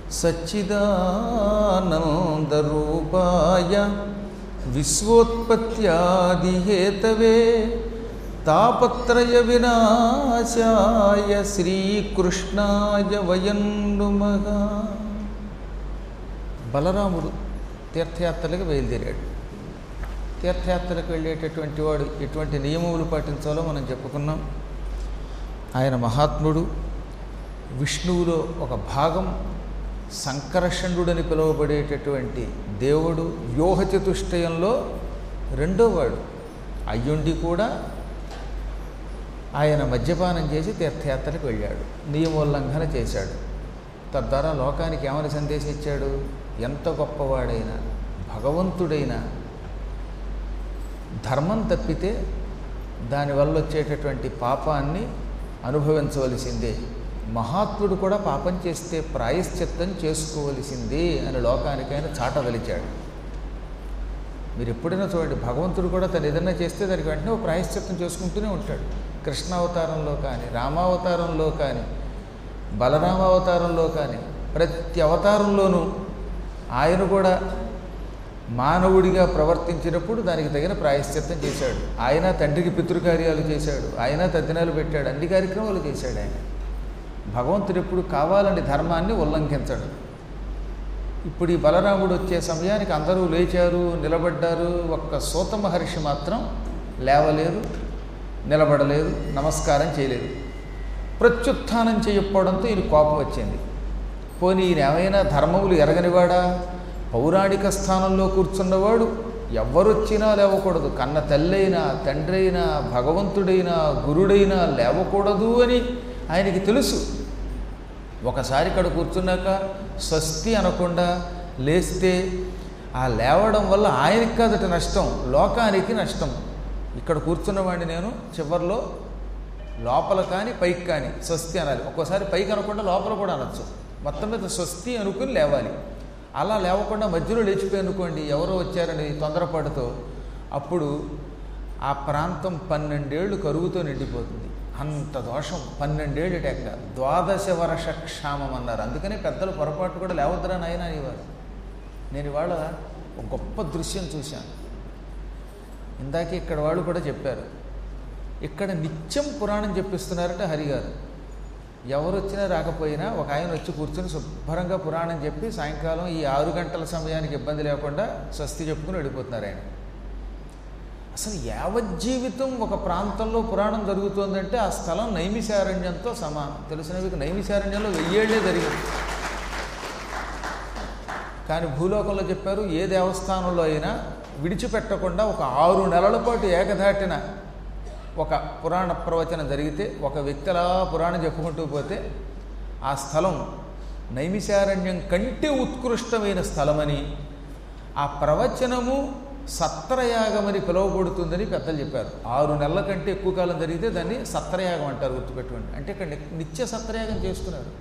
సచ్చిదానందరూపాయ విశ్వోత్పత్యాదిహేతవే తాపత్రయ వినాశాయ శ్రీకృష్ణాయ వయం నుమః బలరాముడు తీర్థయాత్రలకు బయలుదేరాడు తీర్థయాత్రలకు వెళ్ళేటటువంటి వాడు ఎటువంటి నియమములు పాటించాలో మనం చెప్పుకున్నాం ఆయన మహాత్ముడు విష్ణువులో ఒక భాగం సంకర్షణుడని పిలువబడేటటువంటి దేవుడు వ్యూహ చతుష్టయంలో రెండోవాడు అయ్యుండి కూడా ఆయన మద్యపానం చేసి తీర్థయాత్రకు వెళ్ళాడు నియమోల్లంఘన చేశాడు తద్వారా లోకానికి ఏమని సందేశం ఇచ్చాడు ఎంత గొప్పవాడైనా భగవంతుడైనా ధర్మం తప్పితే దానివల్ల వచ్చేటటువంటి పాపాన్ని అనుభవించవలసిందే మహాత్ముడు కూడా పాపం చేస్తే ప్రాయశ్చిత్తం చేసుకోవలసిందే అని లోకానికైనా చాటవలిచాడు మీరు ఎప్పుడైనా చూడండి భగవంతుడు కూడా తను ఏదైనా చేస్తే దానికి వెంటనే ఒక ప్రాయశ్చిత్తం చేసుకుంటూనే ఉంటాడు కృష్ణావతారంలో కానీ రామావతారంలో కానీ బలరామావతారంలో కానీ ప్రతి అవతారంలోనూ ఆయన కూడా మానవుడిగా ప్రవర్తించినప్పుడు దానికి తగిన ప్రాయశ్చిత్తం చేశాడు ఆయన తండ్రికి పితృకార్యాలు చేశాడు ఆయన తద్దినాలు పెట్టాడు అన్ని కార్యక్రమాలు చేశాడు ఆయన భగవంతుడు ఎప్పుడు కావాలని ధర్మాన్ని ఉల్లంఘించడు ఇప్పుడు ఈ బలరాముడు వచ్చే సమయానికి అందరూ లేచారు నిలబడ్డారు ఒక్క సూత మహర్షి మాత్రం లేవలేదు నిలబడలేదు నమస్కారం చేయలేదు ప్రత్యుత్థానం చేయకపోవడంతో ఈయన కోపం వచ్చింది పోనీ ఈయన ఏమైనా ధర్మములు ఎరగనివాడా పౌరాణిక స్థానంలో కూర్చున్నవాడు ఎవరొచ్చినా లేవకూడదు కన్న తల్లైనా తండ్రైనా భగవంతుడైనా గురుడైనా లేవకూడదు అని ఆయనకి తెలుసు ఒకసారి ఇక్కడ కూర్చున్నాక స్వస్తి అనకుండా లేస్తే ఆ లేవడం వల్ల ఆయనకి కాదట నష్టం లోకానికి నష్టం ఇక్కడ కూర్చున్నవాడిని నేను చివరిలో లోపల కానీ పైకి కానీ స్వస్తి అనాలి ఒక్కోసారి పైకి అనకుండా లోపల కూడా అనొచ్చు మొత్తం మీద స్వస్తి అనుకుని లేవాలి అలా లేవకుండా మధ్యలో లేచిపోయి అనుకోండి ఎవరో వచ్చారని తొందరపాటుతో అప్పుడు ఆ ప్రాంతం పన్నెండేళ్ళు కరువుతో నిండిపోతుంది అంత దోషం పన్నెండేళ్ళు టెక్క ద్వాదశ వర్ష క్షామం అన్నారు అందుకనే పెద్దలు పొరపాటు కూడా లేవద్దురా నాయన అనేవారు నేను ఇవాళ ఒక గొప్ప దృశ్యం చూశాను ఇందాకే ఇక్కడ వాళ్ళు కూడా చెప్పారు ఇక్కడ నిత్యం పురాణం చెప్పిస్తున్నారట హరిగారు ఎవరు వచ్చినా రాకపోయినా ఒక ఆయన వచ్చి కూర్చొని శుభ్రంగా పురాణం చెప్పి సాయంకాలం ఈ ఆరు గంటల సమయానికి ఇబ్బంది లేకుండా స్వస్తి చెప్పుకుని వెళ్ళిపోతున్నారు ఆయన అసలు యావజ్జీవితం ఒక ప్రాంతంలో పురాణం జరుగుతోందంటే ఆ స్థలం నైమిశారణ్యంతో సమానం తెలిసిన మీకు నైమిశారణ్యంలో వెయ్యేళ్లే జరిగింది కానీ భూలోకంలో చెప్పారు ఏ దేవస్థానంలో అయినా విడిచిపెట్టకుండా ఒక ఆరు నెలల పాటు ఏకధాటిన ఒక పురాణ ప్రవచనం జరిగితే ఒక వ్యక్తిలా పురాణం చెప్పుకుంటూ పోతే ఆ స్థలం నైమిశారణ్యం కంటే ఉత్కృష్టమైన స్థలమని ఆ ప్రవచనము సత్రయాగమని పిలువబడుతుందని పెద్దలు చెప్పారు ఆరు నెలల కంటే ఎక్కువ కాలం జరిగితే దాన్ని సత్రయాగం అంటారు గుర్తుపెట్టుకోండి అంటే ఇక్కడ ని- నిత్య సత్రయాగం చేస్తున్నారు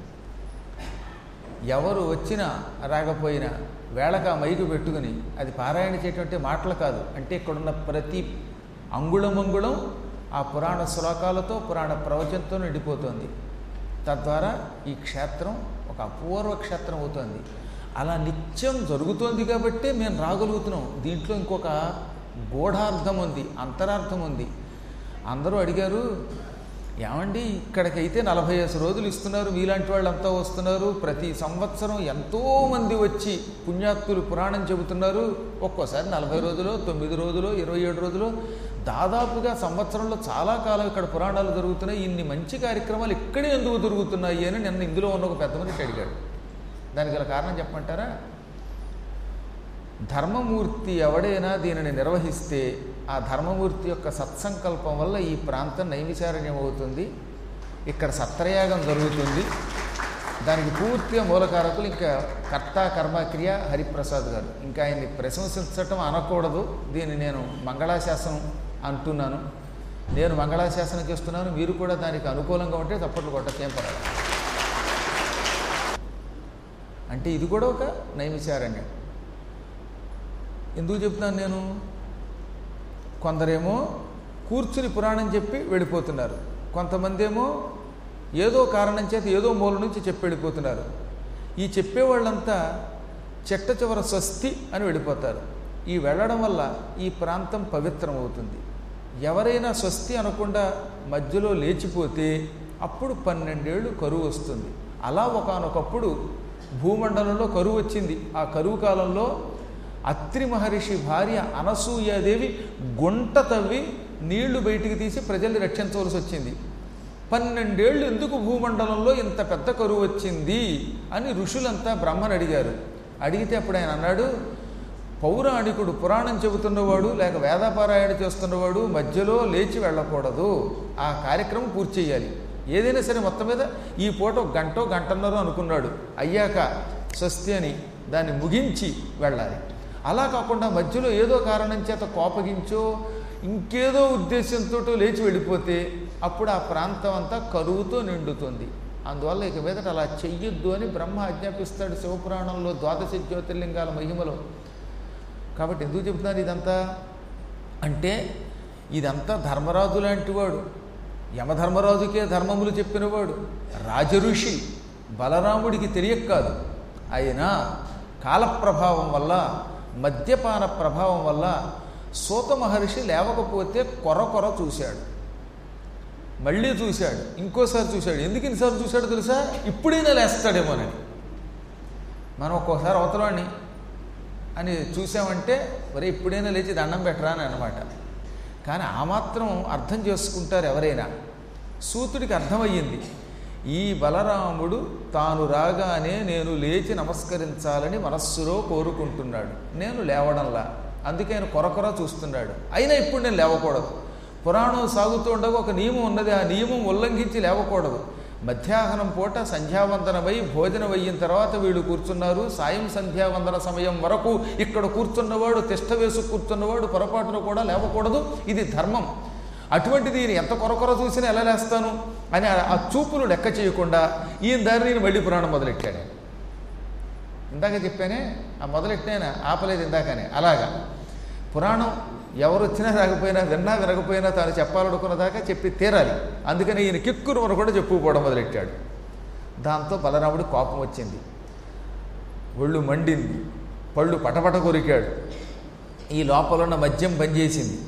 ఎవరు వచ్చినా రాకపోయినా వేళక మైకు పెట్టుకుని అది పారాయణ చేయటువంటి మాటలు కాదు అంటే ఇక్కడున్న ప్రతి అంగుళమంగుళం ఆ పురాణ శ్లోకాలతో పురాణ ప్రవచనంతో నిండిపోతుంది తద్వారా ఈ క్షేత్రం ఒక అపూర్వ క్షేత్రం అవుతుంది అలా నిత్యం జరుగుతోంది కాబట్టే మేము రాగలుగుతున్నాం దీంట్లో ఇంకొక గూఢార్థం ఉంది అంతరార్థం ఉంది అందరూ అడిగారు ఏమండి ఇక్కడికైతే నలభై ఐదు రోజులు ఇస్తున్నారు మీలాంటి వాళ్ళంతా వస్తున్నారు ప్రతి సంవత్సరం ఎంతోమంది వచ్చి పుణ్యాత్తులు పురాణం చెబుతున్నారు ఒక్కోసారి నలభై రోజులు తొమ్మిది రోజులు ఇరవై ఏడు రోజులు దాదాపుగా సంవత్సరంలో చాలా కాలం ఇక్కడ పురాణాలు జరుగుతున్నాయి ఇన్ని మంచి కార్యక్రమాలు ఇక్కడే ఎందుకు జరుగుతున్నాయి అని నిన్న ఇందులో ఉన్న ఒక పెద్ద మనిషి అడిగాడు దానికి గల కారణం చెప్పమంటారా ధర్మమూర్తి ఎవడైనా దీనిని నిర్వహిస్తే ఆ ధర్మమూర్తి యొక్క సత్సంకల్పం వల్ల ఈ ప్రాంతం నైమిచారణ్యం అవుతుంది ఇక్కడ సత్రయాగం జరుగుతుంది దానికి పూర్తిగా మూలకారకులు ఇంకా కర్త కర్మక్రియ హరిప్రసాద్ గారు ఇంకా ఆయన్ని ప్రశంసించటం అనకూడదు దీన్ని నేను మంగళాశాసనం అంటున్నాను నేను మంగళాశాసనం చేస్తున్నాను మీరు కూడా దానికి అనుకూలంగా ఉంటే తప్పట్లు కొట్టకేం పర్వాలేదు అంటే ఇది కూడా ఒక నైమిచారణ్యం ఎందుకు చెప్తున్నాను నేను కొందరేమో కూర్చుని పురాణం చెప్పి వెళ్ళిపోతున్నారు కొంతమంది ఏమో ఏదో కారణం చేత ఏదో మూల నుంచి చెప్పి వెళ్ళిపోతున్నారు ఈ చెప్పేవాళ్ళంతా చెట్ట చివర స్వస్తి అని వెళ్ళిపోతారు ఈ వెళ్ళడం వల్ల ఈ ప్రాంతం పవిత్రం అవుతుంది ఎవరైనా స్వస్తి అనకుండా మధ్యలో లేచిపోతే అప్పుడు పన్నెండేళ్ళు కరువు వస్తుంది అలా ఒకనొకప్పుడు భూమండలంలో కరువు వచ్చింది ఆ కరువు కాలంలో అత్రి మహర్షి భార్య అనసూయాదేవి గుంట తవ్వి నీళ్లు బయటికి తీసి ప్రజల్ని రక్షించవలసి వచ్చింది పన్నెండేళ్ళు ఎందుకు భూమండలంలో ఇంత పెద్ద కరువు వచ్చింది అని ఋషులంతా బ్రహ్మను అడిగారు అడిగితే అప్పుడు ఆయన అన్నాడు పౌరాణికుడు పురాణం చెబుతున్నవాడు లేక వేదపారాయణ చేస్తున్నవాడు మధ్యలో లేచి వెళ్ళకూడదు ఆ కార్యక్రమం పూర్తి చేయాలి ఏదైనా సరే మొత్తం మీద ఈ పూట ఒక గంటో గంటన్నర అనుకున్నాడు అయ్యాక స్వస్తి అని దాన్ని ముగించి వెళ్ళాలి అలా కాకుండా మధ్యలో ఏదో కారణం చేత కోపగించో ఇంకేదో ఉద్దేశంతో లేచి వెళ్ళిపోతే అప్పుడు ఆ ప్రాంతం అంతా కరువుతో నిండుతుంది అందువల్ల ఇక మీదట అలా చెయ్యొద్దు అని బ్రహ్మ ఆజ్ఞాపిస్తాడు శివపురాణంలో ద్వాదశ జ్యోతిర్లింగాల మహిమలో కాబట్టి ఎందుకు చెబుతున్నాను ఇదంతా అంటే ఇదంతా ధర్మరాజు లాంటివాడు యమధర్మరాజుకే ధర్మములు చెప్పినవాడు రాజఋషి బలరాముడికి తెలియక కాదు అయినా కాలప్రభావం వల్ల మద్యపాన ప్రభావం వల్ల సూత మహర్షి లేవకపోతే కొర కొర చూశాడు మళ్ళీ చూశాడు ఇంకోసారి చూశాడు ఎందుకు ఇన్నిసార్లు చూశాడో తెలుసా ఇప్పుడైనా లేస్తాడేమోనని మనం ఒక్కోసారి అవతలాన్ని అని చూసామంటే మరి ఇప్పుడైనా లేచి దండం పెట్టరా అని అనమాట కానీ ఆ మాత్రం అర్థం చేసుకుంటారు ఎవరైనా సూతుడికి అర్థమయ్యింది ఈ బలరాముడు తాను రాగానే నేను లేచి నమస్కరించాలని మనస్సులో కోరుకుంటున్నాడు నేను లేవడంలా అందుకే ఆయన కొరకొర చూస్తున్నాడు అయినా ఇప్పుడు నేను లేవకూడదు పురాణం సాగుతూ ఉండగా ఒక నియమం ఉన్నది ఆ నియమం ఉల్లంఘించి లేవకూడదు మధ్యాహ్నం పూట సంధ్యావందనమై భోజనం అయిన తర్వాత వీళ్ళు కూర్చున్నారు సాయం సంధ్యావందన సమయం వరకు ఇక్కడ కూర్చున్నవాడు తిష్ట వేసు కూర్చున్నవాడు పొరపాటును కూడా లేవకూడదు ఇది ధర్మం అటువంటిది ఈయన ఎంత కొరకొర చూసినా ఎలా లేస్తాను అని ఆ చూపులు లెక్క చేయకుండా ఈయన దారి నేను మళ్ళీ పురాణం మొదలెట్టాడు ఇందాక చెప్పానే ఆ మొదలెట్టినైనా ఆపలేదు ఇందాకనే అలాగా పురాణం ఎవరు వచ్చినా రాకపోయినా విన్నా వినకపోయినా తాను చెప్పాలనుకున్న దాకా చెప్పి తీరాలి అందుకని ఈయన కిక్కురు అని కూడా చెప్పుకోవడం మొదలెట్టాడు దాంతో బలరాముడు కోపం వచ్చింది ఒళ్ళు మండింది పళ్ళు పటపట కొరికాడు ఈ లోపల ఉన్న మద్యం బంద్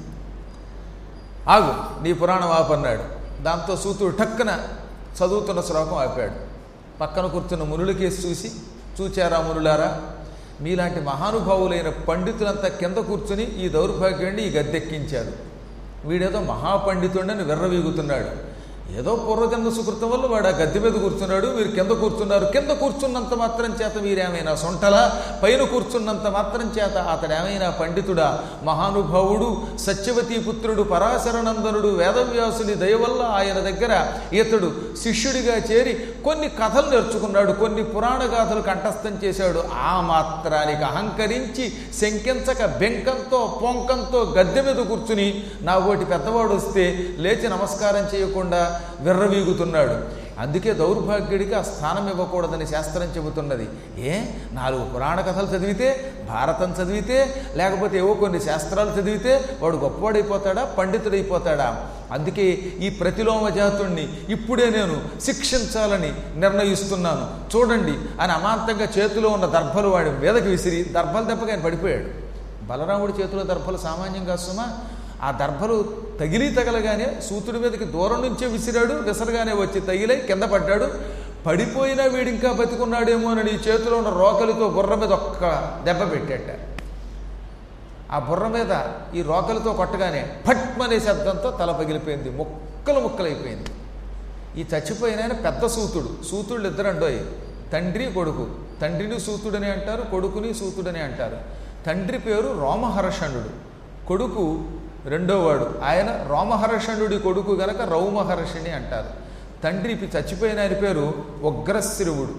ఆగు నీ పురాణం ఆపన్నాడు దాంతో సూతుడు టక్కున చదువుతున్న శ్లోకం ఆపాడు పక్కన కూర్చున్న మునులకేసి చూసి చూచారా మునులారా మీలాంటి మహానుభావులైన పండితులంతా కింద కూర్చుని ఈ దౌర్భాగ్యాన్ని ఈ గద్దెక్కించారు వీడేదో మహాపండితుడని విర్రవీగుతున్నాడు ఏదో పూర్వజన్మ సుకృతం వల్ల వాడు ఆ గద్దె మీద కూర్చున్నాడు మీరు కింద కూర్చున్నారు కింద కూర్చున్నంత మాత్రం చేత మీరేమైనా సొంటలా పైన కూర్చున్నంత మాత్రం చేత అతడేమైనా పండితుడా మహానుభావుడు సత్యవతీ పుత్రుడు పరాశరనందనుడు వేదవ్యాసుని దయ వల్ల ఆయన దగ్గర ఇతడు శిష్యుడిగా చేరి కొన్ని కథలు నేర్చుకున్నాడు కొన్ని పురాణ గాథలు కంఠస్థం చేశాడు ఆ మాత్రానికి అహంకరించి శంకించక బెంకంతో పొంకంతో గద్దె మీద కూర్చుని నా ఓటి పెద్దవాడు వస్తే లేచి నమస్కారం చేయకుండా విర్రవీగుతున్నాడు అందుకే దౌర్భాగ్యుడికి ఆ స్థానం ఇవ్వకూడదని శాస్త్రం చెబుతున్నది ఏ నాలుగు పురాణ కథలు చదివితే భారతం చదివితే లేకపోతే ఏవో కొన్ని శాస్త్రాలు చదివితే వాడు గొప్పవాడైపోతాడా పండితుడైపోతాడా అందుకే ఈ ప్రతిలోమ జాతుణ్ణి ఇప్పుడే నేను శిక్షించాలని నిర్ణయిస్తున్నాను చూడండి అని అమాంతంగా చేతిలో ఉన్న దర్భలు వాడి మీదకి విసిరి దర్భలు దెబ్బకి ఆయన పడిపోయాడు బలరాముడి చేతిలో దర్భలు సామాన్యంగా సుమా ఆ దర్భలు తగిలి తగలగానే సూతుడి మీదకి దూరం నుంచే విసిరాడు విసరగానే వచ్చి తగిలై కింద పడ్డాడు పడిపోయినా వీడు ఇంకా బతికున్నాడేమోనని చేతిలో ఉన్న రోకలితో బుర్ర మీద ఒక్క దెబ్బ పెట్టేట ఆ బుర్ర మీద ఈ రోకలితో కొట్టగానే ఫట్మనే శబ్దంతో తల పగిలిపోయింది ముక్కలు ముక్కలైపోయింది ఈ చచ్చిపోయిన ఆయన పెద్ద సూతుడు సూతుడు ఇద్దరండోయ్ తండ్రి కొడుకు తండ్రిని సూతుడని అంటారు కొడుకుని సూతుడని అంటారు తండ్రి పేరు రోమహర్షణుడు కొడుకు రెండోవాడు ఆయన రోమహర్షణుడి కొడుకు గనక రౌమహర్షిణి అంటారు తండ్రి ఇప్పుడు చచ్చిపోయిన ఆయన పేరు ఉగ్రశిరువుడు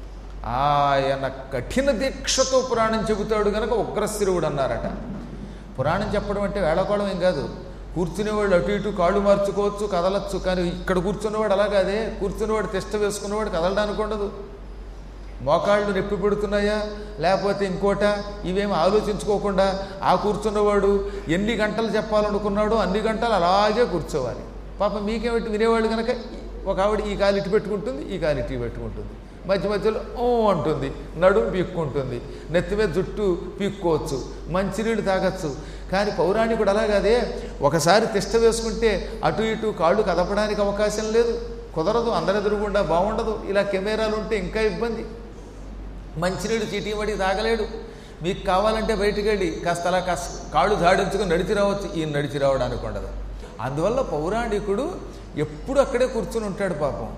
ఆయన కఠిన దీక్షతో పురాణం చెబుతాడు గనక ఉగ్రశిరువుడు అన్నారట పురాణం చెప్పడం అంటే వేళకోవడం ఏం కాదు కూర్చునేవాడు అటు ఇటు కాళ్ళు మార్చుకోవచ్చు కదలచ్చు కానీ ఇక్కడ కూర్చున్నవాడు అలా కాదే కూర్చున్నవాడు తిష్ట వేసుకున్నవాడు కదలడానికి ఉండదు మోకాళ్ళు నొప్పి పెడుతున్నాయా లేకపోతే ఇంకోట ఇవేమి ఆలోచించుకోకుండా ఆ కూర్చున్నవాడు ఎన్ని గంటలు చెప్పాలనుకున్నాడో అన్ని గంటలు అలాగే కూర్చోవాలి పాప మీకేమిటి వినేవాళ్ళు కనుక ఒక ఆవిడ ఈ కాలు ఇటు పెట్టుకుంటుంది ఈ కాలు ఇటు పెట్టుకుంటుంది మధ్య మధ్యలో ఓ అంటుంది నడుము పీక్కుంటుంది నెత్తి మీద జుట్టు పీక్కోవచ్చు మంచినీళ్ళు తాగొచ్చు కానీ పౌరాణికుడు అలాగదే ఒకసారి తిష్ట వేసుకుంటే అటు ఇటు కాళ్ళు కదపడానికి అవకాశం లేదు కుదరదు అందరి ఎదురుగుండా బాగుండదు ఇలా కెమెరాలు ఉంటే ఇంకా ఇబ్బంది మంచినీళ్ళు చీటీమడి తాగలేడు మీకు కావాలంటే బయటికి వెళ్ళి కాస్త అలా కాస్త కాళ్ళు జాడించుకొని నడిచి రావచ్చు ఈయన నడిచి రావడానికి ఉండదు అందువల్ల పౌరాణికుడు ఎప్పుడు అక్కడే కూర్చుని ఉంటాడు పాపం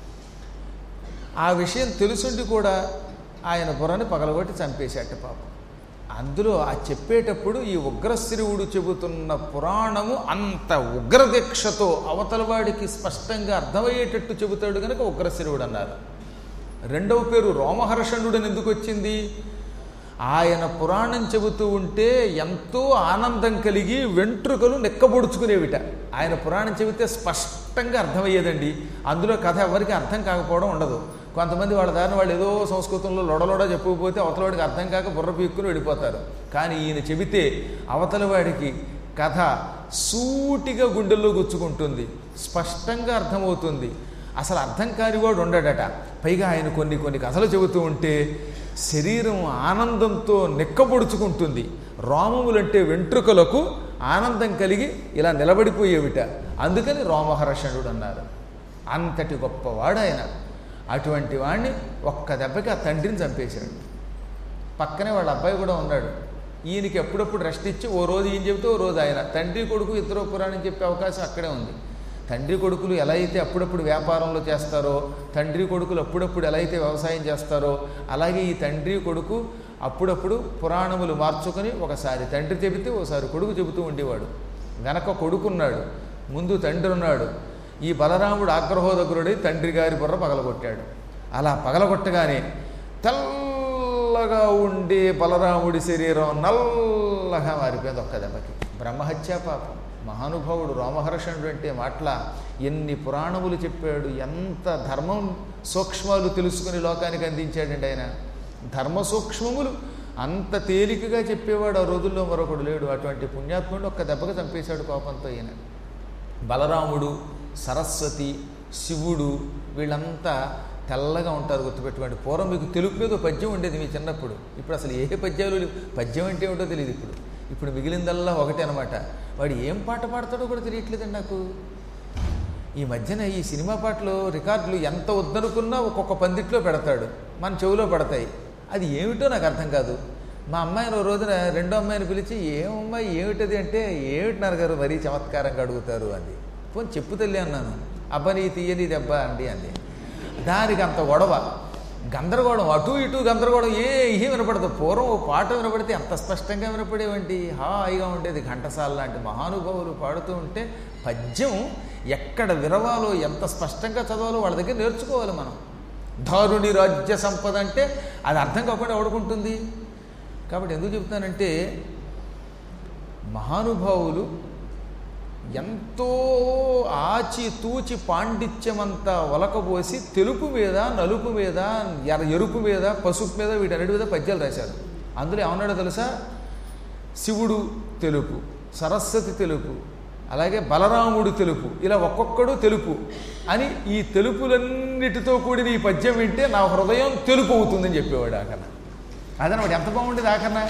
ఆ విషయం తెలుసుండి కూడా ఆయన బుర్రని పగలగొట్టి చంపేశాట పాపం అందులో ఆ చెప్పేటప్పుడు ఈ ఉగ్రశ్రీవుడు చెబుతున్న పురాణము అంత ఉగ్రదీక్షతో అవతలవాడికి స్పష్టంగా అర్థమయ్యేటట్టు చెబుతాడు కనుక ఉగ్రశ్రీవుడు అన్నారు రెండవ పేరు రోమహర్షణుడని ఎందుకు వచ్చింది ఆయన పురాణం చెబుతూ ఉంటే ఎంతో ఆనందం కలిగి వెంట్రుకలు నెక్కబొడుచుకునేవిట ఆయన పురాణం చెబితే స్పష్టంగా అర్థమయ్యేదండి అందులో కథ ఎవరికి అర్థం కాకపోవడం ఉండదు కొంతమంది వాళ్ళ దారిని వాళ్ళు ఏదో సంస్కృతంలో లొడలోడ చెప్పకపోతే అవతల వాడికి అర్థం కాక బుర్ర పీక్కుని వెళ్ళిపోతారు కానీ ఈయన చెబితే అవతల వాడికి కథ సూటిగా గుండెల్లో గుచ్చుకుంటుంది స్పష్టంగా అర్థమవుతుంది అసలు అర్థం కానివాడు ఉండడట పైగా ఆయన కొన్ని కొన్ని కథలు చెబుతూ ఉంటే శరీరం ఆనందంతో నెక్కబొడుచుకుంటుంది రోమములంటే వెంట్రుకలకు ఆనందం కలిగి ఇలా నిలబడిపోయేవిట అందుకని రోమహర్షణుడు అన్నారు అంతటి గొప్పవాడు ఆయన అటువంటి వాడిని ఒక్క దెబ్బకి ఆ తండ్రిని చంపేశాడు పక్కనే వాళ్ళ అబ్బాయి కూడా ఉన్నాడు ఈయనకి ఎప్పుడప్పుడు రెస్ట్ ఇచ్చి ఓ రోజు ఈయన చెబితే ఓ రోజు ఆయన తండ్రి కొడుకు ఇద్దరు పురాణం చెప్పే అవకాశం అక్కడే ఉంది తండ్రి కొడుకులు ఎలా అయితే అప్పుడప్పుడు వ్యాపారంలో చేస్తారో తండ్రి కొడుకులు అప్పుడప్పుడు ఎలా అయితే వ్యవసాయం చేస్తారో అలాగే ఈ తండ్రి కొడుకు అప్పుడప్పుడు పురాణములు మార్చుకొని ఒకసారి తండ్రి చెబితే ఓసారి కొడుకు చెబుతూ ఉండేవాడు వెనక కొడుకున్నాడు ముందు తండ్రి ఉన్నాడు ఈ బలరాముడు ఆగ్రహోదగ్రుడై తండ్రి గారి బుర్ర పగలగొట్టాడు అలా పగలగొట్టగానే తెల్లగా ఉండే బలరాముడి శరీరం నల్లగా మారిపోయింది ఒక్క దెబ్బకి బ్రహ్మహత్యా పాపం మహానుభావుడు రామహర్షణుడు అంటే మాటల ఎన్ని పురాణములు చెప్పాడు ఎంత ధర్మం సూక్ష్మాలు తెలుసుకుని లోకానికి అందించాడండి ఆయన ధర్మ సూక్ష్మములు అంత తేలికగా చెప్పేవాడు ఆ రోజుల్లో మరొకడు లేడు అటువంటి పుణ్యాత్ముడు ఒక్క దెబ్బగా చంపేశాడు కోపంతో ఈయన బలరాముడు సరస్వతి శివుడు వీళ్ళంతా తెల్లగా ఉంటారు గుర్తుపెట్టుకోండి పూర్వం మీకు తెలుగు మీద ఓ పద్యం ఉండేది మీ చిన్నప్పుడు ఇప్పుడు అసలు ఏ పద్యాలు లేవు పద్యం అంటే ఏమిటో తెలియదు ఇప్పుడు ఇప్పుడు మిగిలిందల్లా ఒకటే అనమాట వాడు ఏం పాట పాడతాడో కూడా తెలియట్లేదండి నాకు ఈ మధ్యన ఈ సినిమా పాటలు రికార్డులు ఎంత వద్దనుకున్నా ఒక్కొక్క పందిట్లో పెడతాడు మన చెవిలో పడతాయి అది ఏమిటో నాకు అర్థం కాదు మా అమ్మాయిని ఓ రోజున రెండో అమ్మాయిని పిలిచి ఏమమ్మాయి ఏమిటది అంటే ఏమిటినారు గారు మరీ చమత్కారంగా అడుగుతారు అంది పోనీ చెప్పు తల్లి అన్నాను అబ్బని తీయని దెబ్బ అండి అంది దానికి అంత గొడవ గందరగోళం అటు ఇటు గందరగోళం ఏ ఏం వినపడదు పూర్వం ఓ పాట వినపడితే ఎంత స్పష్టంగా వినపడేవంటి హాయిగా ఉండేది ఘంటసాల లాంటి మహానుభావులు పాడుతూ ఉంటే పద్యం ఎక్కడ విరవాలో ఎంత స్పష్టంగా చదవాలో వాళ్ళ దగ్గర నేర్చుకోవాలి మనం దారుణి రాజ్య సంపద అంటే అది అర్థం కాకుండా ఎవడుకుంటుంది కాబట్టి ఎందుకు చెప్తానంటే మహానుభావులు ఎంతో ఆచి తూచి పాండిత్యమంతా ఒలకబోసి తెలుపు మీద నలుపు మీద ఎర ఎరుపు మీద పసుపు మీద వీటన్నిటి మీద పద్యాలు రాశారు అందులో ఏమన్నాడో తెలుసా శివుడు తెలుపు సరస్వతి తెలుపు అలాగే బలరాముడు తెలుపు ఇలా ఒక్కొక్కడు తెలుపు అని ఈ తెలుపులన్నిటితో కూడిన ఈ పద్యం వింటే నా హృదయం తెలుపు అవుతుందని చెప్పేవాడు ఆకన్నా అదనమాట ఎంత బాగుండేది ఆకన్నా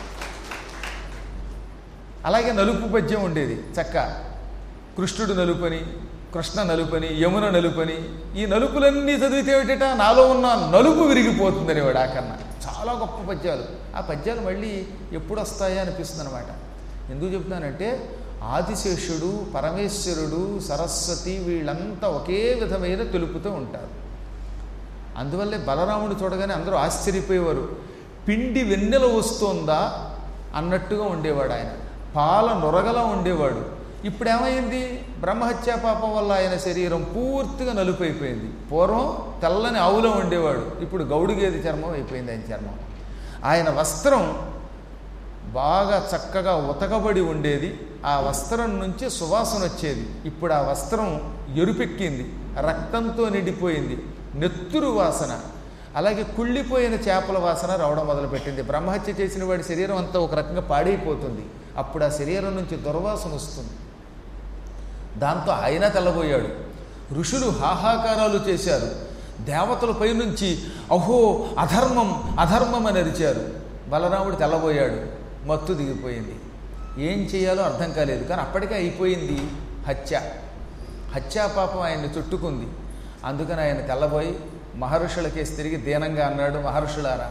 అలాగే నలుపు పద్యం ఉండేది చక్క కృష్ణుడు నలుపని కృష్ణ నలుపని యమున నలుపని ఈ నలుపులన్నీ చదివితే ఏమిటట నాలో ఉన్న నలుపు విరిగిపోతుందని వాడు ఆకన్నా చాలా గొప్ప పద్యాలు ఆ పద్యాలు మళ్ళీ ఎప్పుడు వస్తాయా అనిపిస్తుంది అనమాట ఎందుకు చెప్తున్నానంటే ఆదిశేషుడు పరమేశ్వరుడు సరస్వతి వీళ్ళంతా ఒకే విధమైన తెలుపుతూ ఉంటారు అందువల్లే బలరాముడు చూడగానే అందరూ ఆశ్చర్యపోయేవారు పిండి వెన్నెల వస్తోందా అన్నట్టుగా ఉండేవాడు ఆయన పాల నొరగలా ఉండేవాడు ఇప్పుడు ఏమైంది బ్రహ్మహత్యా పాపం వల్ల ఆయన శరీరం పూర్తిగా నలుపైపోయింది పూర్వం తెల్లని ఆవులో ఉండేవాడు ఇప్పుడు గౌడు గేది చర్మం అయిపోయింది ఆయన చర్మం ఆయన వస్త్రం బాగా చక్కగా ఉతకబడి ఉండేది ఆ వస్త్రం నుంచి సువాసన వచ్చేది ఇప్పుడు ఆ వస్త్రం ఎరుపెక్కింది రక్తంతో నిండిపోయింది నెత్తురు వాసన అలాగే కుళ్ళిపోయిన చేపల వాసన రావడం మొదలుపెట్టింది బ్రహ్మహత్య చేసిన వాడి శరీరం అంతా ఒక రకంగా పాడైపోతుంది అప్పుడు ఆ శరీరం నుంచి దుర్వాసన వస్తుంది దాంతో ఆయన తెల్లబోయాడు ఋషులు హాహాకారాలు చేశారు దేవతల పైనుంచి అహో అధర్మం అధర్మం అని అరిచారు బలరాముడు తెల్లబోయాడు మత్తు దిగిపోయింది ఏం చేయాలో అర్థం కాలేదు కానీ అప్పటికే అయిపోయింది హత్య హత్యా పాపం ఆయన్ని చుట్టుకుంది అందుకని ఆయన తెల్లబోయి మహర్షులకేసి తిరిగి దీనంగా అన్నాడు మహర్షులారా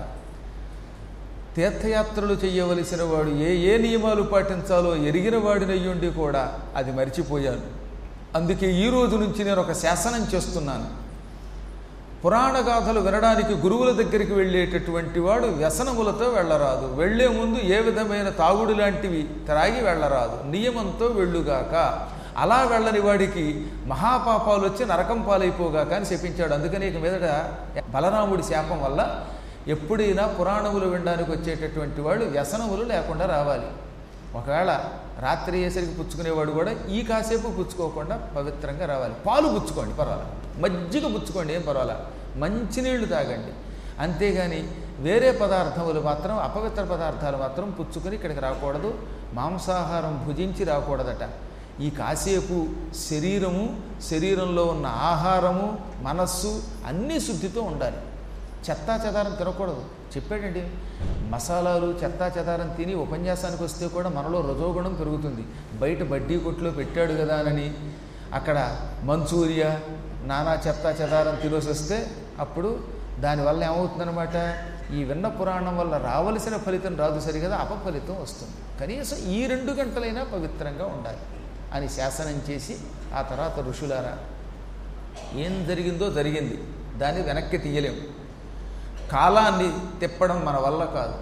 తీర్థయాత్రలు చేయవలసిన వాడు ఏ ఏ నియమాలు పాటించాలో ఎరిగిన వాడినయ్యుండి కూడా అది మరిచిపోయాను అందుకే ఈ రోజు నుంచి నేను ఒక శాసనం చేస్తున్నాను పురాణ గాథలు వినడానికి గురువుల దగ్గరికి వెళ్ళేటటువంటి వాడు వ్యసనములతో వెళ్ళరాదు వెళ్లే ముందు ఏ విధమైన తాగుడు లాంటివి త్రాగి వెళ్ళరాదు నియమంతో వెళ్ళుగాక అలా వెళ్ళని వాడికి మహాపాపాలు వచ్చి నరకం పాలైపోగాక అని చెప్పించాడు అందుకని ఇక మీదట బలరాముడి శాపం వల్ల ఎప్పుడైనా పురాణములు వినడానికి వచ్చేటటువంటి వాళ్ళు వ్యసనములు లేకుండా రావాలి ఒకవేళ రాత్రి అయ్యేసరికి పుచ్చుకునేవాడు కూడా ఈ కాసేపు పుచ్చుకోకుండా పవిత్రంగా రావాలి పాలు పుచ్చుకోండి పర్వాలేదు మజ్జిగ పుచ్చుకోండి ఏం పర్వాలా మంచినీళ్లు తాగండి అంతేగాని వేరే పదార్థములు మాత్రం అపవిత్ర పదార్థాలు మాత్రం పుచ్చుకొని ఇక్కడికి రాకూడదు మాంసాహారం భుజించి రాకూడదట ఈ కాసేపు శరీరము శరీరంలో ఉన్న ఆహారము మనస్సు అన్నీ శుద్ధితో ఉండాలి చెత్తా చెదారం తినకూడదు చెప్పాడండి మసాలాలు చెత్తా చెదారం తిని ఉపన్యాసానికి వస్తే కూడా మనలో రజోగుణం పెరుగుతుంది బయట బడ్డీ కొట్లో పెట్టాడు కదా అని అక్కడ మంచూరియా నానా చెత్తా చెదారం తినేసి వస్తే అప్పుడు దానివల్ల ఏమవుతుందన్నమాట ఈ విన్న పురాణం వల్ల రావలసిన ఫలితం రాదు సరిగదా అపఫలితం వస్తుంది కనీసం ఈ రెండు గంటలైనా పవిత్రంగా ఉండాలి అని శాసనం చేసి ఆ తర్వాత ఋషులారా ఏం జరిగిందో జరిగింది దాన్ని వెనక్కి తీయలేము కాలాన్ని తిప్పడం మన వల్ల కాదు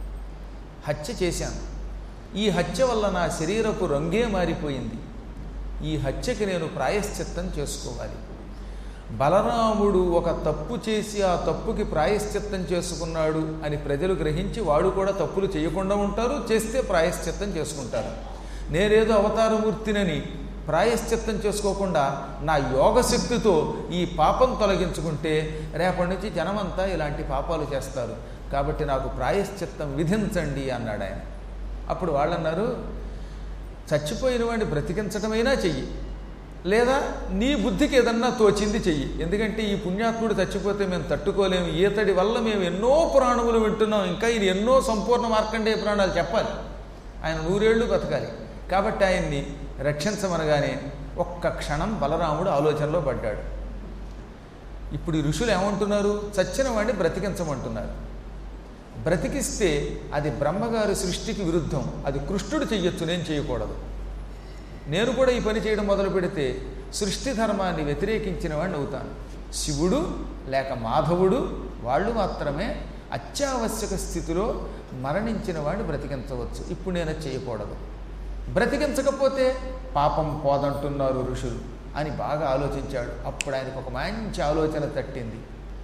హత్య చేశాను ఈ హత్య వల్ల నా శరీరపు రంగే మారిపోయింది ఈ హత్యకి నేను ప్రాయశ్చిత్తం చేసుకోవాలి బలరాముడు ఒక తప్పు చేసి ఆ తప్పుకి ప్రాయశ్చిత్తం చేసుకున్నాడు అని ప్రజలు గ్రహించి వాడు కూడా తప్పులు చేయకుండా ఉంటారు చేస్తే ప్రాయశ్చిత్తం చేసుకుంటారు నేనేదో అవతారమూర్తినని ప్రాయశ్చిత్తం చేసుకోకుండా నా యోగశక్తితో ఈ పాపం తొలగించుకుంటే రేపటి నుంచి జనమంతా ఇలాంటి పాపాలు చేస్తారు కాబట్టి నాకు ప్రాయశ్చిత్తం విధించండి అన్నాడు ఆయన అప్పుడు వాళ్ళన్నారు చచ్చిపోయిన వాడిని బ్రతికించటమైనా చెయ్యి లేదా నీ బుద్ధికి ఏదన్నా తోచింది చెయ్యి ఎందుకంటే ఈ పుణ్యాత్ముడు చచ్చిపోతే మేము తట్టుకోలేము ఈతడి వల్ల మేము ఎన్నో పురాణములు వింటున్నాం ఇంకా ఇది ఎన్నో సంపూర్ణ మార్కండేయ పురాణాలు చెప్పాలి ఆయన నూరేళ్లు బతకాలి కాబట్టి ఆయన్ని రక్షించమనగానే ఒక్క క్షణం బలరాముడు ఆలోచనలో పడ్డాడు ఇప్పుడు ఈ ఋషులు ఏమంటున్నారు చచ్చిన వాడిని బ్రతికించమంటున్నారు బ్రతికిస్తే అది బ్రహ్మగారి సృష్టికి విరుద్ధం అది కృష్ణుడు చెయ్యొచ్చు నేను చేయకూడదు నేను కూడా ఈ పని చేయడం మొదలు పెడితే సృష్టి ధర్మాన్ని వ్యతిరేకించిన వాడిని అవుతాను శివుడు లేక మాధవుడు వాళ్ళు మాత్రమే అత్యావశ్యక స్థితిలో మరణించిన వాడిని బ్రతికించవచ్చు ఇప్పుడు నేను అది చేయకూడదు బ్రతికించకపోతే పాపం పోదంటున్నారు ఋషులు అని బాగా ఆలోచించాడు అప్పుడు ఆయనకు ఒక మంచి ఆలోచన తట్టింది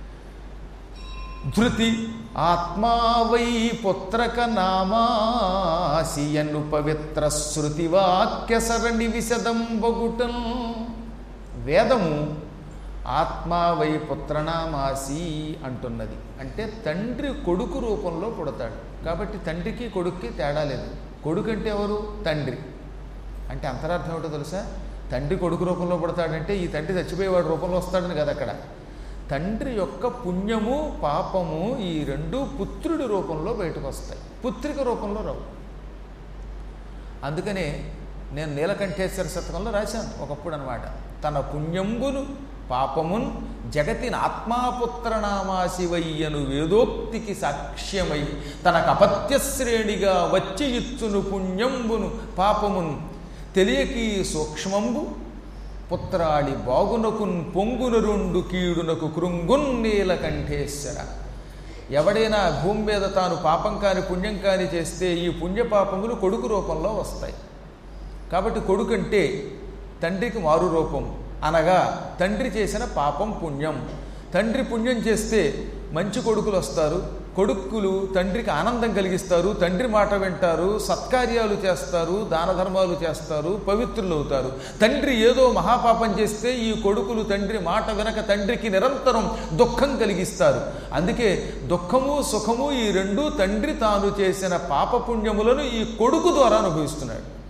ధృతి ఆత్మా వై పుత్రక నామాసియను పవిత్ర శృతి వాక్య సరణి విశదం బగుటం వేదము ఆత్మా వై పుత్రనామాసి అంటున్నది అంటే తండ్రి కొడుకు రూపంలో పుడతాడు కాబట్టి తండ్రికి కొడుక్కి తేడా లేదు కొడుకు అంటే ఎవరు తండ్రి అంటే అంతరార్థం ఏమిటో తెలుసా తండ్రి కొడుకు రూపంలో పుడతాడంటే ఈ తండ్రి చచ్చిపోయేవాడు రూపంలో వస్తాడని కదా అక్కడ తండ్రి యొక్క పుణ్యము పాపము ఈ రెండు పుత్రుడి రూపంలో బయటకు వస్తాయి పుత్రిక రూపంలో రావు అందుకనే నేను నీలకంఠేశ్వర శతకంలో రాశాను ఒకప్పుడు అనమాట తన పుణ్యంబును పాపమున్ జగతిని ఆత్మాపుత్రనామాశివయ్యను వేదోక్తికి సాక్ష్యమై తనకు అపత్య శ్రేణిగా వచ్చి ఇచ్చును పుణ్యంబును పాపమున్ తెలియకి సూక్ష్మంబు పుత్రాడి బాగునకున్ పొంగున రెండు కీడునకు కృంగున్ నీలకంఠేశ్వర ఎవడైనా భూమి మీద తాను పాపం కాని పుణ్యం కాని చేస్తే ఈ పుణ్యపాపములు కొడుకు రూపంలో వస్తాయి కాబట్టి కొడుకు అంటే తండ్రికి మారు రూపం అనగా తండ్రి చేసిన పాపం పుణ్యం తండ్రి పుణ్యం చేస్తే మంచి కొడుకులు వస్తారు కొడుకులు తండ్రికి ఆనందం కలిగిస్తారు తండ్రి మాట వింటారు సత్కార్యాలు చేస్తారు దాన ధర్మాలు చేస్తారు పవిత్రులు అవుతారు తండ్రి ఏదో మహాపాపం చేస్తే ఈ కొడుకులు తండ్రి మాట వినక తండ్రికి నిరంతరం దుఃఖం కలిగిస్తారు అందుకే దుఃఖము సుఖము ఈ రెండు తండ్రి తాను చేసిన పాపపుణ్యములను ఈ కొడుకు ద్వారా అనుభవిస్తున్నాడు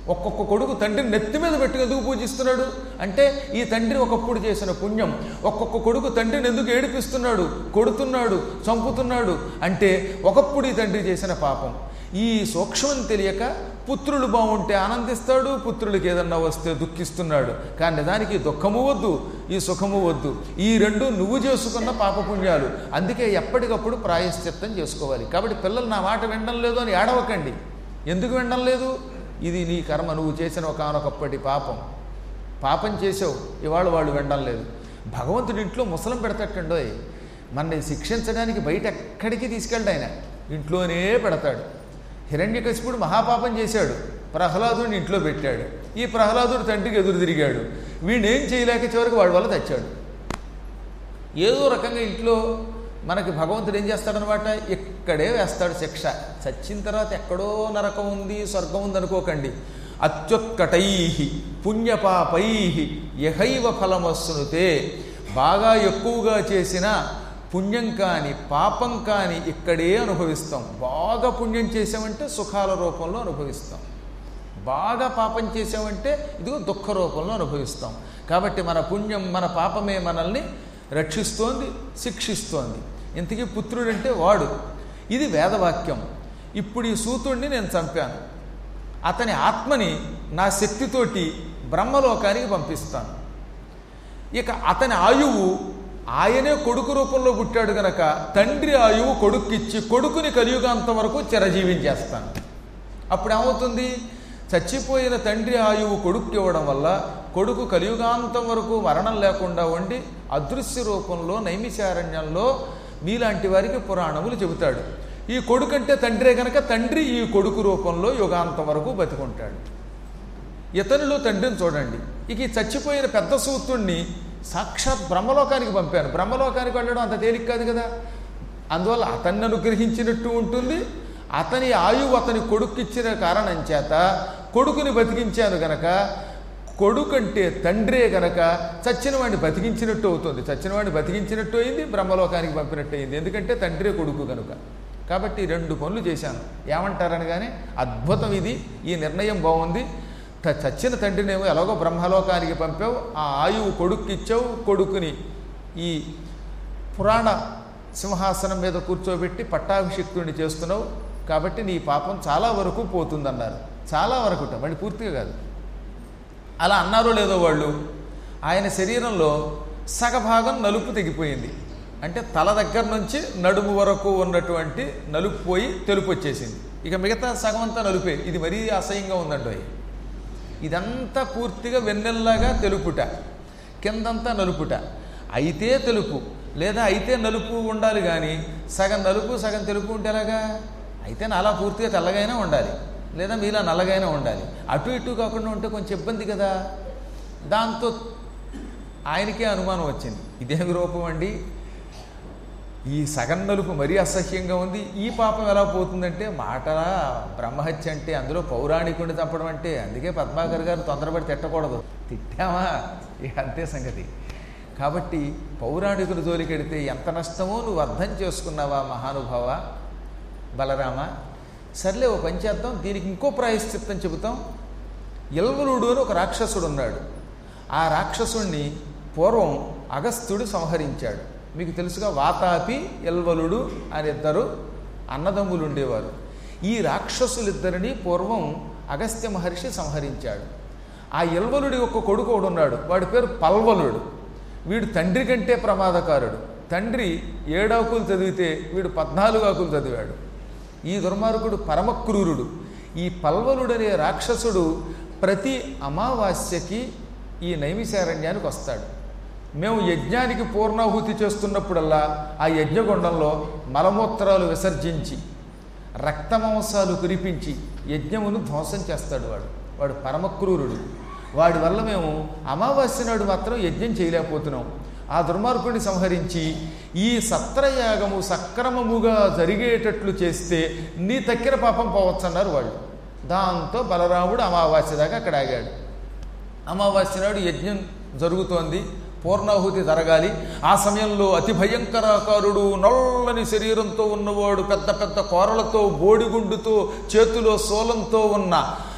ఒక్కొక్క కొడుకు తండ్రిని నెత్తి మీద పెట్టుకు ఎందుకు పూజిస్తున్నాడు అంటే ఈ తండ్రి ఒకప్పుడు చేసిన పుణ్యం ఒక్కొక్క కొడుకు తండ్రిని ఎందుకు ఏడిపిస్తున్నాడు కొడుతున్నాడు చంపుతున్నాడు అంటే ఒకప్పుడు ఈ తండ్రి చేసిన పాపం ఈ సూక్ష్మం తెలియక పుత్రులు బాగుంటే ఆనందిస్తాడు పుత్రులకి ఏదన్నా వస్తే దుఃఖిస్తున్నాడు కానీ దానికి దుఃఖము వద్దు ఈ సుఖము వద్దు ఈ రెండు నువ్వు చేసుకున్న పాపపుణ్యాలు అందుకే ఎప్పటికప్పుడు ప్రాయశ్చిత్తం చేసుకోవాలి కాబట్టి పిల్లలు నా మాట వినడం లేదు అని ఏడవకండి ఎందుకు వినడం లేదు ఇది నీ కర్మ నువ్వు చేసిన ఒకనొకప్పటి పాపం పాపం చేసావు ఇవాళ వాళ్ళు వినడం లేదు భగవంతుడి ఇంట్లో ముసలం పెడతాటండోయ్ మనని శిక్షించడానికి బయట ఎక్కడికి తీసుకెళ్ళడు ఆయన ఇంట్లోనే పెడతాడు హిరణ్యకశిపుడు మహాపాపం చేశాడు ప్రహ్లాదుడిని ఇంట్లో పెట్టాడు ఈ ప్రహ్లాదుడు తండ్రికి ఎదురు తిరిగాడు వీడేం చేయలేక చివరికి వాడి వల్ల తెచ్చాడు ఏదో రకంగా ఇంట్లో మనకి భగవంతుడు ఏం చేస్తాడనమాట ఇక్కడే వేస్తాడు శిక్ష చచ్చిన తర్వాత ఎక్కడో నరకం ఉంది స్వర్గం ఉంది అనుకోకండి అత్యుత్కటై పుణ్యపాపై యహైవ ఫలమస్సునుతే బాగా ఎక్కువగా చేసిన పుణ్యం కాని పాపం కాని ఇక్కడే అనుభవిస్తాం బాగా పుణ్యం చేసామంటే సుఖాల రూపంలో అనుభవిస్తాం బాగా పాపం చేసామంటే ఇదిగో దుఃఖ రూపంలో అనుభవిస్తాం కాబట్టి మన పుణ్యం మన పాపమే మనల్ని రక్షిస్తోంది శిక్షిస్తోంది ఇంతకీ పుత్రుడంటే వాడు ఇది వేదవాక్యం ఇప్పుడు ఈ సూతుడిని నేను చంపాను అతని ఆత్మని నా శక్తితోటి బ్రహ్మలోకానికి పంపిస్తాను ఇక అతని ఆయువు ఆయనే కొడుకు రూపంలో పుట్టాడు గనక తండ్రి ఆయువు కొడుక్కిచ్చి కొడుకుని కలియుగాంత వరకు చిరజీవించేస్తాను అప్పుడు ఏమవుతుంది చచ్చిపోయిన తండ్రి ఆయువు కొడుక్కి ఇవ్వడం వల్ల కొడుకు కలియుగాంతం వరకు మరణం లేకుండా ఉండి అదృశ్య రూపంలో నైమిశారణ్యంలో మీలాంటి వారికి పురాణములు చెబుతాడు ఈ కొడుకు అంటే తండ్రే గనక తండ్రి ఈ కొడుకు రూపంలో యుగాంతం వరకు బతికుంటాడు ఇతనిలో తండ్రిని చూడండి ఇక ఈ చచ్చిపోయిన పెద్ద సూత్రుణ్ణి సాక్షాత్ బ్రహ్మలోకానికి పంపాను బ్రహ్మలోకానికి వెళ్ళడం అంత తేలిక కాదు కదా అందువల్ల అతన్ని అనుగ్రహించినట్టు ఉంటుంది అతని ఆయువు అతని కొడుక్కిచ్చిన కారణం చేత కొడుకుని బతికించాను గనక కొడుకంటే తండ్రే గనక చచ్చిన వాడిని బతికించినట్టు అవుతుంది చచ్చిన వాడిని బతికించినట్టు అయింది బ్రహ్మలోకానికి పంపినట్టు అయింది ఎందుకంటే తండ్రే కొడుకు కనుక కాబట్టి రెండు పనులు చేశాను ఏమంటారని కానీ అద్భుతం ఇది ఈ నిర్ణయం బాగుంది త- చచ్చిన తండ్రినేమో ఎలాగో బ్రహ్మలోకానికి పంపావు ఆ ఆయువు కొడుక్కి ఇచ్చావు కొడుకుని ఈ పురాణ సింహాసనం మీద కూర్చోబెట్టి పట్టాభిషిక్తుడిని చేస్తున్నావు కాబట్టి నీ పాపం చాలా వరకు పోతుందన్నారు చాలా వరకుట మళ్ళీ పూర్తిగా కాదు అలా అన్నారో లేదో వాళ్ళు ఆయన శరీరంలో సగభాగం నలుపు తెగిపోయింది అంటే తల దగ్గర నుంచి నడుము వరకు ఉన్నటువంటి నలుపు పోయి తెలుపు వచ్చేసింది ఇక మిగతా సగం అంతా నలుపే ఇది మరీ అసహ్యంగా ఉందండి ఇదంతా పూర్తిగా వెన్నెల్లాగా తెలుపుట కిందంతా నలుపుట అయితే తెలుపు లేదా అయితే నలుపు ఉండాలి కానీ సగం నలుపు సగం తెలుపు ఉంటే ఎలాగా అయితే నాలా పూర్తిగా తెల్లగైనా ఉండాలి లేదా మీలా నల్లగైనా ఉండాలి అటు ఇటు కాకుండా ఉంటే కొంచెం ఇబ్బంది కదా దాంతో ఆయనకే అనుమానం వచ్చింది ఇదేమి రూపం అండి ఈ సగం నలుపు మరీ అసహ్యంగా ఉంది ఈ పాపం ఎలా పోతుందంటే మాటలా బ్రహ్మహత్య అంటే అందులో పౌరాణికుడిని చంపడం అంటే అందుకే పద్మాకర్ గారు తొందరపడి తిట్టకూడదు తిట్టామా ఇక అంతే సంగతి కాబట్టి పౌరాణికుల జోలికెడితే ఎంత నష్టమో నువ్వు అర్థం చేసుకున్నావా మహానుభావ బలరామ సర్లే ఓ పని చేద్దాం దీనికి ఇంకో ప్రాయశ్చిత్తం చెబుతాం ఎల్వలుడు అని ఒక రాక్షసుడు ఉన్నాడు ఆ రాక్షసుణ్ణి పూర్వం అగస్త్యుడు సంహరించాడు మీకు తెలుసుగా వాతాపి ఎల్వలుడు అని ఇద్దరు అన్నదమ్ములు ఉండేవారు ఈ రాక్షసులిద్దరిని పూర్వం అగస్త్య మహర్షి సంహరించాడు ఆ ఎల్వలుడి ఒక కొడుకు ఒకడు ఉన్నాడు వాడి పేరు పల్వలుడు వీడు తండ్రి కంటే ప్రమాదకారుడు తండ్రి ఏడాకులు చదివితే వీడు పద్నాలుగు ఆకులు చదివాడు ఈ దుర్మార్గుడు పరమక్రూరుడు ఈ పల్వలుడనే రాక్షసుడు ప్రతి అమావాస్యకి ఈ నైమిశారణ్యానికి వస్తాడు మేము యజ్ఞానికి పూర్ణాహుతి చేస్తున్నప్పుడల్లా ఆ యజ్ఞగుండంలో మలమూత్రాలు విసర్జించి రక్తమాంసాలు కురిపించి యజ్ఞమును ధ్వంసం చేస్తాడు వాడు వాడు పరమక్రూరుడు వాడి వల్ల మేము అమావాస్య నాడు మాత్రం యజ్ఞం చేయలేకపోతున్నాం ఆ దుర్మార్గుడిని సంహరించి ఈ సత్రయాగము సక్రమముగా జరిగేటట్లు చేస్తే నీ తక్కిన పాపం పోవచ్చన్నారు వాళ్ళు దాంతో బలరాముడు అమావాస్య దాకా అక్కడ ఆగాడు అమావాస్య నాడు యజ్ఞం జరుగుతోంది పూర్ణాహుతి జరగాలి ఆ సమయంలో అతి భయంకరాకారుడు నల్లని శరీరంతో ఉన్నవాడు పెద్ద పెద్ద కోరలతో బోడిగుండుతో చేతిలో శూలంతో ఉన్న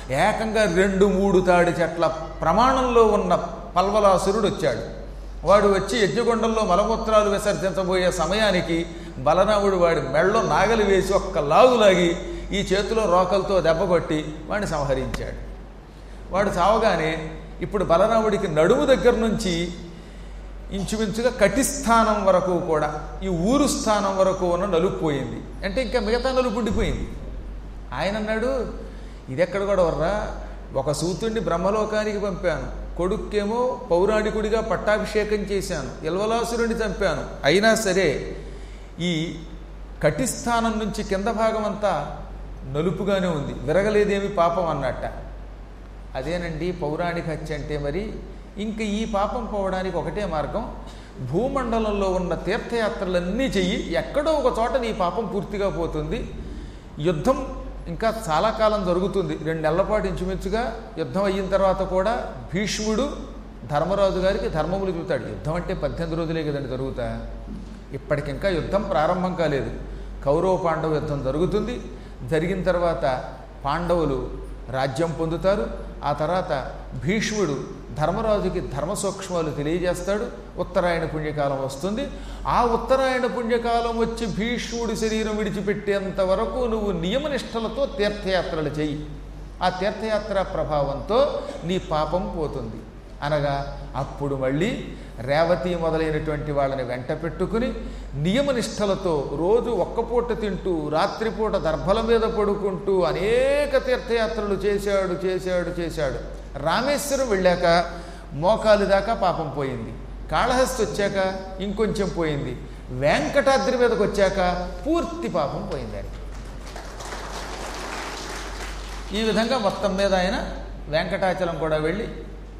ఏకంగా రెండు మూడు తాడి చెట్ల ప్రమాణంలో ఉన్న పల్వలాసురుడు వచ్చాడు వాడు వచ్చి యజ్ఞకొండంలో మలమూత్రాలు విసర్జించబోయే సమయానికి బలరాముడు వాడి మెళ్ళో నాగలి వేసి ఒక్క లాగులాగి ఈ చేతిలో రోకలతో దెబ్బ కొట్టి వాడిని సంహరించాడు వాడు చావగానే ఇప్పుడు బలరాముడికి నడుము దగ్గర నుంచి ఇంచుమించుగా కటిస్థానం వరకు కూడా ఈ ఊరు స్థానం వరకు ఉన్న నలుపు పోయింది అంటే ఇంకా మిగతా నలుపు ఉండిపోయింది ఆయన అన్నాడు ఇది ఎక్కడ కూడా వర్రా ఒక సూతుడిని బ్రహ్మలోకానికి పంపాను కొడుక్కేమో పౌరాణికుడిగా పట్టాభిషేకం చేశాను ఇల్వలాసురుడిని చంపాను అయినా సరే ఈ కటిస్థానం నుంచి కింద భాగం అంతా నలుపుగానే ఉంది విరగలేదేమి పాపం అన్నట్ట అదేనండి పౌరాణిక హత్య అంటే మరి ఇంక ఈ పాపం పోవడానికి ఒకటే మార్గం భూమండలంలో ఉన్న తీర్థయాత్రలన్నీ చెయ్యి ఎక్కడో ఒక చోట నీ పాపం పూర్తిగా పోతుంది యుద్ధం ఇంకా చాలా కాలం జరుగుతుంది రెండు నెలల పాటు ఇంచుమించుగా యుద్ధం అయిన తర్వాత కూడా భీష్ముడు ధర్మరాజు గారికి ధర్మములు చూతాడు యుద్ధం అంటే పద్దెనిమిది రోజులే కదండి జరుగుతా ఇప్పటికింకా యుద్ధం ప్రారంభం కాలేదు కౌరవ పాండవ యుద్ధం జరుగుతుంది జరిగిన తర్వాత పాండవులు రాజ్యం పొందుతారు ఆ తర్వాత భీష్ముడు ధర్మరాజుకి ధర్మ సూక్ష్మాలు తెలియజేస్తాడు ఉత్తరాయణ పుణ్యకాలం వస్తుంది ఆ ఉత్తరాయణ పుణ్యకాలం వచ్చి భీష్ముడి శరీరం విడిచిపెట్టేంత వరకు నువ్వు నియమనిష్టలతో తీర్థయాత్రలు చెయ్యి ఆ తీర్థయాత్ర ప్రభావంతో నీ పాపం పోతుంది అనగా అప్పుడు మళ్ళీ రేవతి మొదలైనటువంటి వాళ్ళని వెంట పెట్టుకుని నియమనిష్టలతో రోజు ఒక్కపూట తింటూ రాత్రిపూట దర్భల మీద పడుకుంటూ అనేక తీర్థయాత్రలు చేశాడు చేశాడు చేశాడు రామేశ్వరం వెళ్ళాక మోకాలు దాకా పాపం పోయింది కాళహస్తి వచ్చాక ఇంకొంచెం పోయింది వెంకటాద్రి మీదకి వచ్చాక పూర్తి పాపం పోయింది ఆయనకి ఈ విధంగా మొత్తం మీద ఆయన వెంకటాచలం కూడా వెళ్ళి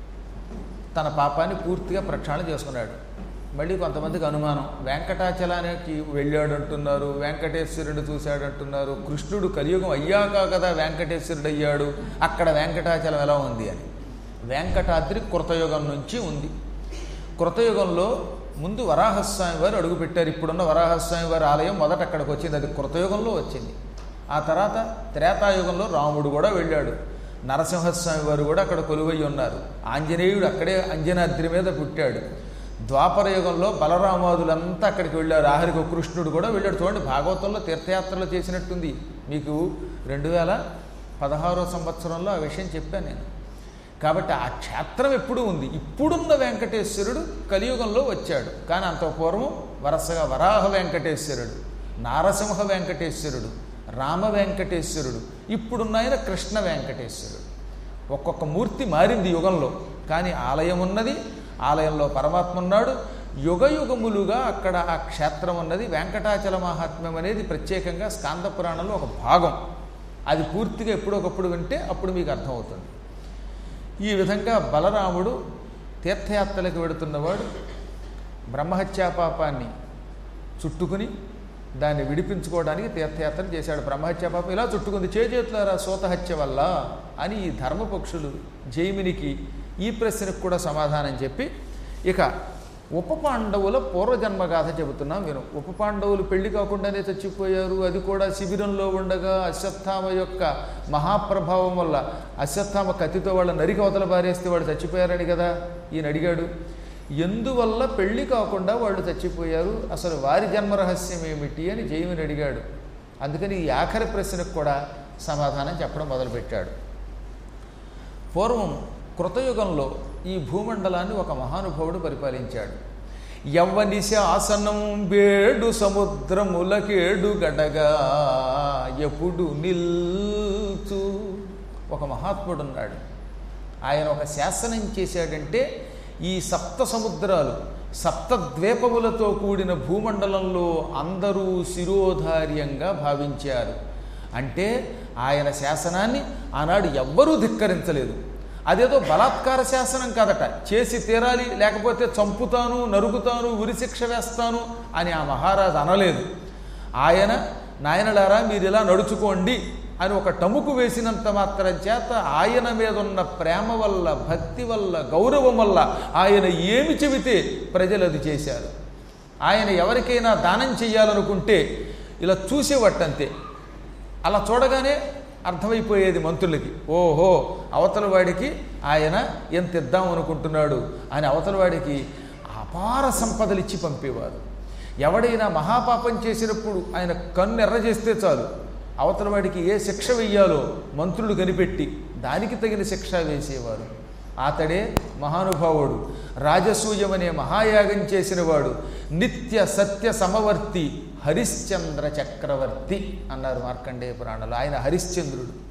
తన పాపాన్ని పూర్తిగా ప్రక్షాళన చేసుకున్నాడు మళ్ళీ కొంతమందికి అనుమానం వెంకటాచలానికి వెళ్ళాడు అంటున్నారు వెంకటేశ్వరుడు చూశాడు అంటున్నారు కృష్ణుడు కలియుగం అయ్యాక కదా వెంకటేశ్వరుడు అయ్యాడు అక్కడ వెంకటాచలం ఎలా ఉంది అని వెంకటాద్రి కృతయుగం నుంచి ఉంది కృతయుగంలో ముందు వరాహస్వామి వారు అడుగుపెట్టారు ఇప్పుడున్న వరాహస్వామి వారి ఆలయం మొదట అక్కడికి వచ్చింది అది కృతయుగంలో వచ్చింది ఆ తర్వాత త్రేతాయుగంలో రాముడు కూడా వెళ్ళాడు నరసింహస్వామి వారు కూడా అక్కడ కొలువై ఉన్నారు ఆంజనేయుడు అక్కడే అంజనాద్రి మీద పుట్టాడు ద్వాపర యుగంలో బలరామాదులంతా అక్కడికి వెళ్ళారు ఆఖరికి ఒక కృష్ణుడు కూడా వెళ్ళాడు చూడండి భాగవతంలో తీర్థయాత్రలు చేసినట్టుంది మీకు రెండు వేల పదహారో సంవత్సరంలో ఆ విషయం చెప్పాను నేను కాబట్టి ఆ క్షేత్రం ఎప్పుడూ ఉంది ఇప్పుడున్న వెంకటేశ్వరుడు కలియుగంలో వచ్చాడు కానీ అంత పూర్వం వరుసగా వరాహ వెంకటేశ్వరుడు నారసింహ వెంకటేశ్వరుడు రామ వెంకటేశ్వరుడు ఇప్పుడున్న ఆయన కృష్ణ వెంకటేశ్వరుడు ఒక్కొక్క మూర్తి మారింది యుగంలో కానీ ఆలయం ఉన్నది ఆలయంలో పరమాత్మ ఉన్నాడు యుగ యుగములుగా అక్కడ ఆ క్షేత్రం ఉన్నది వెంకటాచల మహాత్మ్యం అనేది ప్రత్యేకంగా స్కాంద పురాణంలో ఒక భాగం అది పూర్తిగా ఎప్పుడొకప్పుడు వింటే అప్పుడు మీకు అర్థమవుతుంది ఈ విధంగా బలరాముడు తీర్థయాత్రలకు వెడుతున్నవాడు బ్రహ్మహత్యా పాపాన్ని చుట్టుకుని దాన్ని విడిపించుకోవడానికి తీర్థయాత్ర చేశాడు బ్రహ్మహత్య పాపం ఇలా చుట్టుకుంది చేతులారా సూతహత్య వల్ల అని ఈ ధర్మపక్షులు జైమినికి ఈ ప్రశ్నకు కూడా సమాధానం చెప్పి ఇక ఉప పాండవుల పూర్వజన్మ గాథ చెబుతున్నాం విను ఉప పాండవులు పెళ్లి కాకుండానే చచ్చిపోయారు అది కూడా శిబిరంలో ఉండగా అశ్వత్థామ యొక్క మహాప్రభావం వల్ల అశ్వత్థామ కత్తితో వాళ్ళ నరికి అవతల పారేస్తే వాడు చచ్చిపోయారని కదా ఈయన అడిగాడు ఎందువల్ల పెళ్లి కాకుండా వాళ్ళు చచ్చిపోయారు అసలు వారి జన్మ రహస్యం ఏమిటి అని జైమిని అడిగాడు అందుకని ఈ ఆఖరి ప్రశ్నకు కూడా సమాధానం చెప్పడం మొదలుపెట్టాడు పూర్వం కృతయుగంలో ఈ భూమండలాన్ని ఒక మహానుభావుడు పరిపాలించాడు యవ్వని శాసనం బేడు సముద్రములకేడు గడగా ఎప్పుడు నిల్చు ఒక మహాత్ముడు ఉన్నాడు ఆయన ఒక శాసనం చేశాడంటే ఈ సప్త సముద్రాలు సప్త ద్వీపములతో కూడిన భూమండలంలో అందరూ శిరోధార్యంగా భావించారు అంటే ఆయన శాసనాన్ని ఆనాడు ఎవ్వరూ ధిక్కరించలేదు అదేదో బలాత్కార శాసనం కాదట చేసి తీరాలి లేకపోతే చంపుతాను నరుకుతాను ఉరిశిక్ష వేస్తాను అని ఆ మహారాజు అనలేదు ఆయన నాయనలారా మీరు ఇలా నడుచుకోండి అని ఒక టముకు వేసినంత మాత్రం చేత ఆయన మీద ఉన్న ప్రేమ వల్ల భక్తి వల్ల గౌరవం వల్ల ఆయన ఏమి చెబితే ప్రజలు అది చేశారు ఆయన ఎవరికైనా దానం చెయ్యాలనుకుంటే ఇలా చూసేవట్టంతే అలా చూడగానే అర్థమైపోయేది మంత్రులకి ఓహో అవతల వాడికి ఆయన ఎంత ఇద్దాం అనుకుంటున్నాడు అని అవతల వాడికి అపార సంపదలు ఇచ్చి పంపేవారు ఎవడైనా మహాపాపం చేసినప్పుడు ఆయన కన్ను ఎర్ర చేస్తే చాలు అవతల వాడికి ఏ శిక్ష వెయ్యాలో మంత్రులు కనిపెట్టి దానికి తగిన శిక్ష వేసేవారు అతడే మహానుభావుడు రాజసూయం అనే మహాయాగం చేసినవాడు నిత్య సత్య సమవర్తి హరిశ్చంద్ర చక్రవర్తి అన్నారు మార్కండేయ పురాణంలో ఆయన హరిశ్చంద్రుడు